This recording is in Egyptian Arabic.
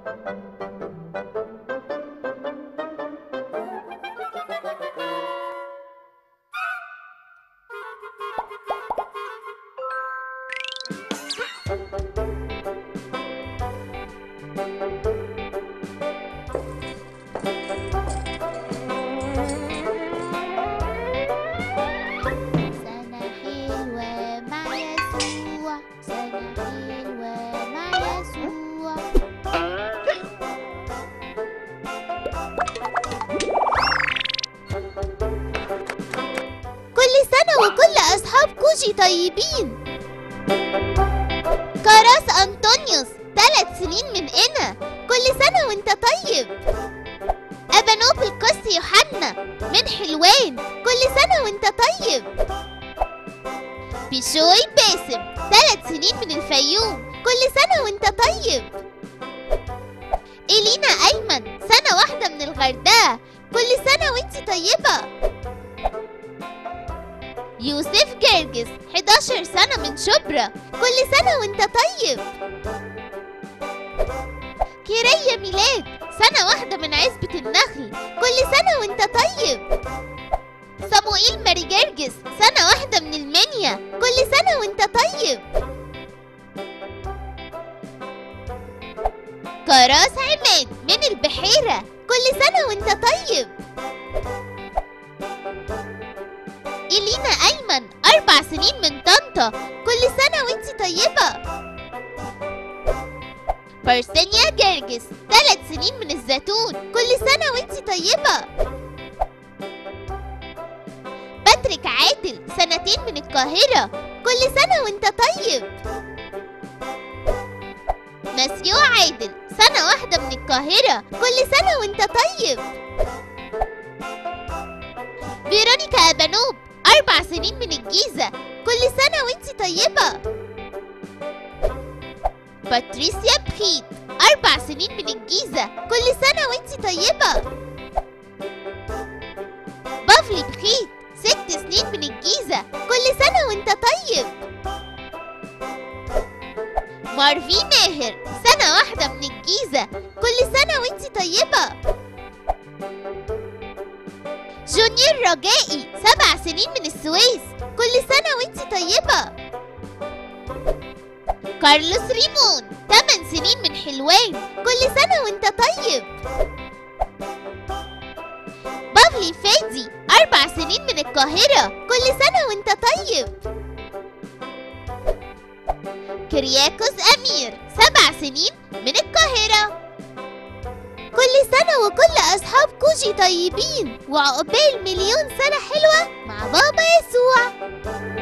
سنة حلوة مع يسوع سنة حلوة مع يسوع كل سنة وكل أصحاب كوجي طيبين كراس أنطونيوس ثلاث سنين من هنا كل سنة وانت طيب أبانوب القس يوحنا من حلوان كل سنة وانت طيب بشوي باسم ثلاث سنين من الفيوم كل سنة وانت طيب إلينا أيمن سنة واحدة من الغردقة كل سنة وانت طيبة يوسف جرجس 11 سنة من شبرا كل سنة وانت طيب كيريا ميلاد سنة واحدة من عزبة النخل كل سنة وانت طيب صموئيل ماري جرجس سنة واحدة من المنيا كل سنة وانت طيب كراس عماد من البحيرة كل سنة وانت طيب إلينا أيمن أربع سنين من طنطا كل سنة وانت طيبة بارسينيا جرجس ثلاث سنين من الزيتون كل سنة وانت طيبة باتريك عادل سنتين من القاهرة كل سنة وانت طيب ماسيو عادل سنة واحدة من القاهرة كل سنة وانت طيب فيرونيكا أبانوب أربع سنين من الجيزة كل سنة وانت طيبة باتريسيا بخيت أربع سنين من الجيزة كل سنة وانت طيبة بافلي بخيت ست سنين من الجيزة كل سنة وانت طيب مارفي ماهر سنة واحدة من الجيزة كل سنة وانت طيبة جونيور رجائي سبع سنين من السويس كل سنة وانت طيبة كارلوس ريمون 8 سنين من حلوان كل سنة وانت طيب بافلي فادي أربع سنين من القاهرة كل سنة وانت طيب كرياكوس أمير سبع سنين من القاهرة كل سنة وكل أصحاب كوجي طيبين وعقبال مليون سنة حلوة مع بابا يسوع